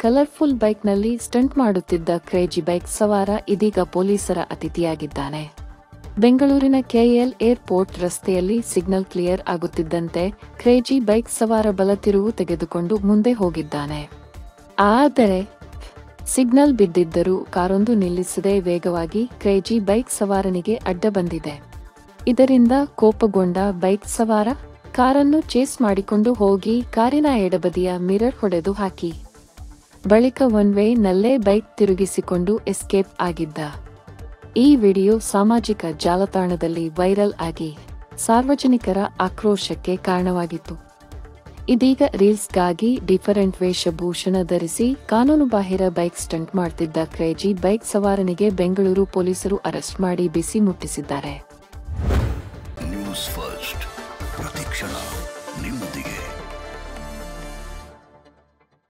colourful ಬೈಕ್ನಲ್ಲಿ stunt ಮಾಡುತ್ತಿದ್ದ crazy bike ಸವಾರ ಇದೀಗ ಪೊಲೀಸರ ಅತಿಥಿಯಾಗಿದ್ದಾನೆ ಬೆಂಗಳೂರಿನ ಕೆಎಲ್ ಏರ್ಪೋರ್ಟ್ ರಸ್ತೆಯಲ್ಲಿ ಸಿಗ್ನಲ್ ಕ್ಲಿಯರ್ ಆಗುತ್ತಿದ್ದಂತೆ ಕ್ರೇಜಿ ಬೈಕ್ ಸವಾರ ಬಲ ತಿರುವು ತೆಗೆದುಕೊಂಡು ಮುಂದೆ ಹೋಗಿದ್ದಾನೆ ಆದರೆ ಸಿಗ್ನಲ್ ಬಿದ್ದಿದ್ದರೂ ಕಾರೊಂದು ನಿಲ್ಲಿಸದೆ ವೇಗವಾಗಿ ಕ್ರೇಜಿ ಬೈಕ್ ಸವಾರನಿಗೆ ಅಡ್ಡ ಬಂದಿದೆ ಇದರಿಂದ ಕೋಪಗೊಂಡ ಬೈಕ್ ಸವಾರ ಕಾರನ್ನು ಚೇಸ್ ಮಾಡಿಕೊಂಡು ಹೋಗಿ ಕಾರಿನ ಎಡಬದಿಯ ಮಿರರ್ ಹೊಡೆದು ಹಾಕಿ ಬಳಿಕ ಒನ್ ವೇ ನಲ್ಲೇ ಬೈಕ್ ತಿರುಗಿಸಿಕೊಂಡು ಎಸ್ಕೇಪ್ ಆಗಿದ್ದ ಈ ವಿಡಿಯೋ ಸಾಮಾಜಿಕ ಜಾಲತಾಣದಲ್ಲಿ ವೈರಲ್ ಆಗಿ ಸಾರ್ವಜನಿಕರ ಆಕ್ರೋಶಕ್ಕೆ ಕಾರಣವಾಗಿತ್ತು ಇದೀಗ ರೀಲ್ಸ್ಗಾಗಿ ಡಿಫರೆಂಟ್ ವೇಷಭೂಷಣ ಧರಿಸಿ ಕಾನೂನುಬಾಹಿರ ಬೈಕ್ ಸ್ಟಂಟ್ ಮಾಡ್ತಿದ್ದ ಕ್ರೇಜಿ ಬೈಕ್ ಸವಾರನಿಗೆ ಬೆಂಗಳೂರು ಪೊಲೀಸರು ಅರೆಸ್ಟ್ ಮಾಡಿ ಬಿಸಿ ಮುಟ್ಟಿಸಿದ್ದಾರೆ ನ್ಯೂಸ್ ಫಸ್ಟ್